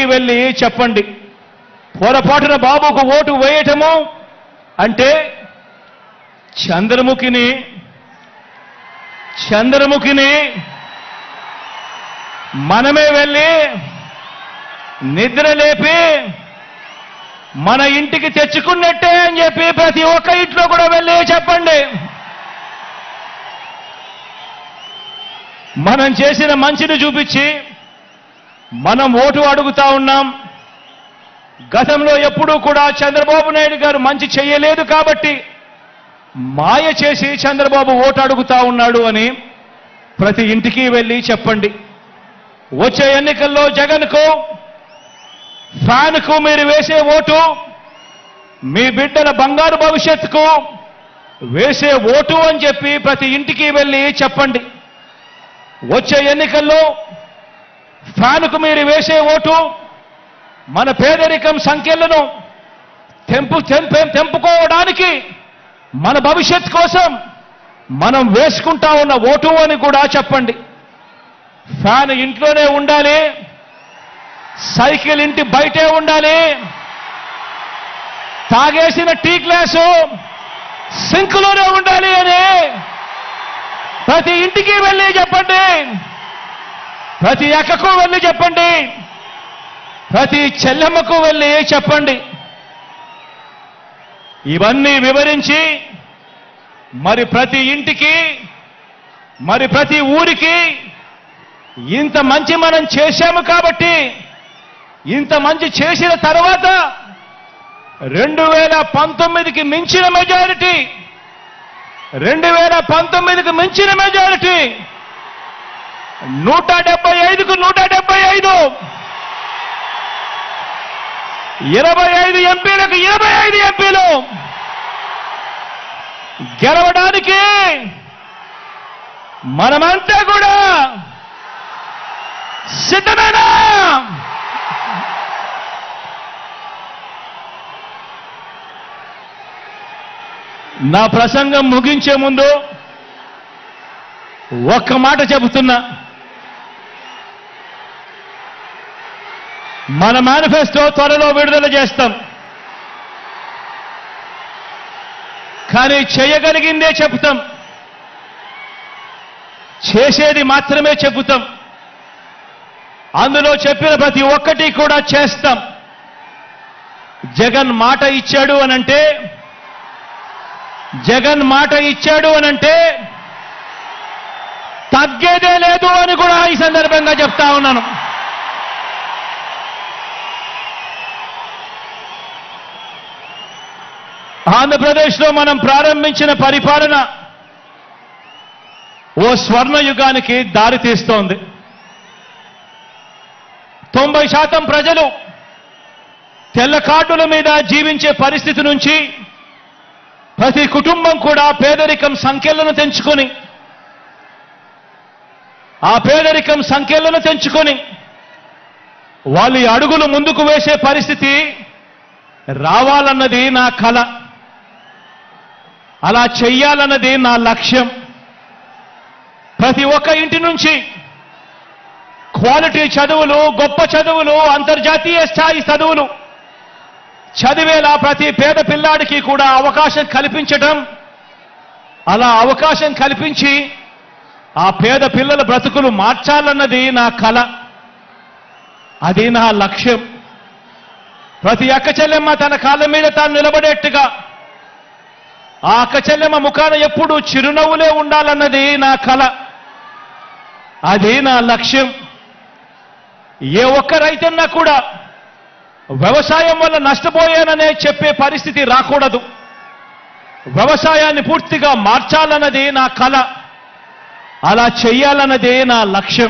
వెళ్ళి చెప్పండి పొరపాటున బాబుకు ఓటు వేయటము అంటే చంద్రముఖిని చంద్రముఖిని మనమే వెళ్ళి నిద్ర లేపి మన ఇంటికి తెచ్చుకున్నట్టే అని చెప్పి ప్రతి ఒక్క ఇంట్లో కూడా వెళ్ళి చెప్పండి మనం చేసిన మంచిని చూపించి మనం ఓటు అడుగుతా ఉన్నాం గతంలో ఎప్పుడూ కూడా చంద్రబాబు నాయుడు గారు మంచి చేయలేదు కాబట్టి మాయ చేసి చంద్రబాబు ఓటు అడుగుతా ఉన్నాడు అని ప్రతి ఇంటికి వెళ్ళి చెప్పండి వచ్చే ఎన్నికల్లో జగన్కు ఫ్యాన్కు మీరు వేసే ఓటు మీ బిడ్డల బంగారు భవిష్యత్తుకు వేసే ఓటు అని చెప్పి ప్రతి ఇంటికి వెళ్ళి చెప్పండి వచ్చే ఎన్నికల్లో ఫ్యాన్కు మీరు వేసే ఓటు మన పేదరికం సంఖ్యలను తెంపు తెంపే- తెంపుకోవడానికి మన భవిష్యత్ కోసం మనం వేసుకుంటా ఉన్న ఓటు అని కూడా చెప్పండి ఫ్యాన్ ఇంట్లోనే ఉండాలి సైకిల్ ఇంటి బయటే ఉండాలి తాగేసిన టీ గ్లాసు సింక్లోనే ఉండాలి అని ప్రతి ఇంటికి వెళ్ళి చెప్పండి ప్రతి అక్కకు వెళ్ళి చెప్పండి ప్రతి చెల్లెమ్మకు వెళ్ళి చెప్పండి ఇవన్నీ వివరించి మరి ప్రతి ఇంటికి మరి ప్రతి ఊరికి ఇంత మంచి మనం చేశాము కాబట్టి ఇంత మంచి చేసిన తర్వాత రెండు వేల పంతొమ్మిదికి మించిన మెజారిటీ రెండు వేల పంతొమ్మిదికి మించిన మెజారిటీ నూట డెబ్బై ఐదుకు నూట డెబ్బై ఐదు ఇరవై ఐదు ఎంపీలకు ఇరవై ఐదు ఎంపీలు గెలవడానికి మనమంతా కూడా సిద్ధమేనా నా ప్రసంగం ముగించే ముందు ఒక్క మాట చెబుతున్నా మన మేనిఫెస్టో త్వరలో విడుదల చేస్తాం కానీ చేయగలిగిందే చెబుతాం చేసేది మాత్రమే చెబుతాం అందులో చెప్పిన ప్రతి ఒక్కటి కూడా చేస్తాం జగన్ మాట ఇచ్చాడు అనంటే జగన్ మాట ఇచ్చాడు అనంటే తగ్గేదే లేదు అని కూడా ఈ సందర్భంగా చెప్తా ఉన్నాను ఆంధ్రప్రదేశ్లో మనం ప్రారంభించిన పరిపాలన ఓ స్వర్ణ యుగానికి దారి తీస్తోంది తొంభై శాతం ప్రజలు తెల్ల కార్డుల మీద జీవించే పరిస్థితి నుంచి ప్రతి కుటుంబం కూడా పేదరికం సంఖ్యలను తెంచుకొని ఆ పేదరికం సంఖ్యలను తెంచుకొని వాళ్ళు ఈ అడుగులు ముందుకు వేసే పరిస్థితి రావాలన్నది నా కల అలా చెయ్యాలన్నది నా లక్ష్యం ప్రతి ఒక్క ఇంటి నుంచి క్వాలిటీ చదువులు గొప్ప చదువులు అంతర్జాతీయ స్థాయి చదువులు చదివేలా ప్రతి పేద పిల్లాడికి కూడా అవకాశం కల్పించటం అలా అవకాశం కల్పించి ఆ పేద పిల్లల బ్రతుకులు మార్చాలన్నది నా కల అది నా లక్ష్యం ప్రతి అక్క చెల్లెమ్మ తన కాళ్ళ మీద తాను నిలబడేట్టుగా ఆ అక్క చెల్లెమ్మ ముఖాన ఎప్పుడూ చిరునవ్వులే ఉండాలన్నది నా కల అది నా లక్ష్యం ఏ ఒక్క రైతన్నా కూడా వ్యవసాయం వల్ల నష్టపోయాననే చెప్పే పరిస్థితి రాకూడదు వ్యవసాయాన్ని పూర్తిగా మార్చాలన్నది నా కల అలా చెయ్యాలన్నదే నా లక్ష్యం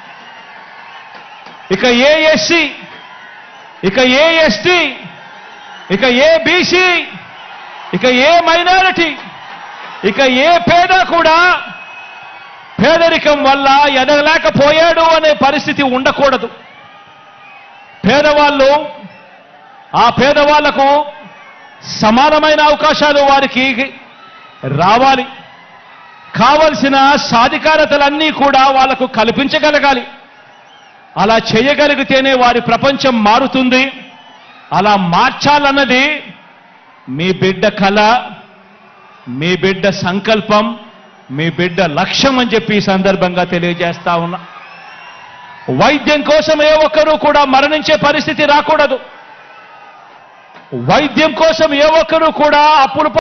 ఇక ఏ ఎస్సీ ఇక ఏ ఎస్టీ ఇక ఏ బీసీ ఇక ఏ మైనారిటీ ఇక ఏ పేద కూడా పేదరికం వల్ల ఎదగలేకపోయాడు అనే పరిస్థితి ఉండకూడదు పేదవాళ్ళు ఆ పేదవాళ్లకు సమానమైన అవకాశాలు వారికి రావాలి కావలసిన సాధికారతలన్నీ కూడా వాళ్లకు కల్పించగలగాలి అలా చేయగలిగితేనే వారి ప్రపంచం మారుతుంది అలా మార్చాలన్నది మీ బిడ్డ కళ మీ బిడ్డ సంకల్పం మీ బిడ్డ లక్ష్యం అని చెప్పి ఈ సందర్భంగా తెలియజేస్తా ఉన్నా వైద్యం కోసం ఏ ఒక్కరూ కూడా మరణించే పరిస్థితి రాకూడదు వైద్యం కోసం ఏ ఒక్కరూ కూడా అప్పులు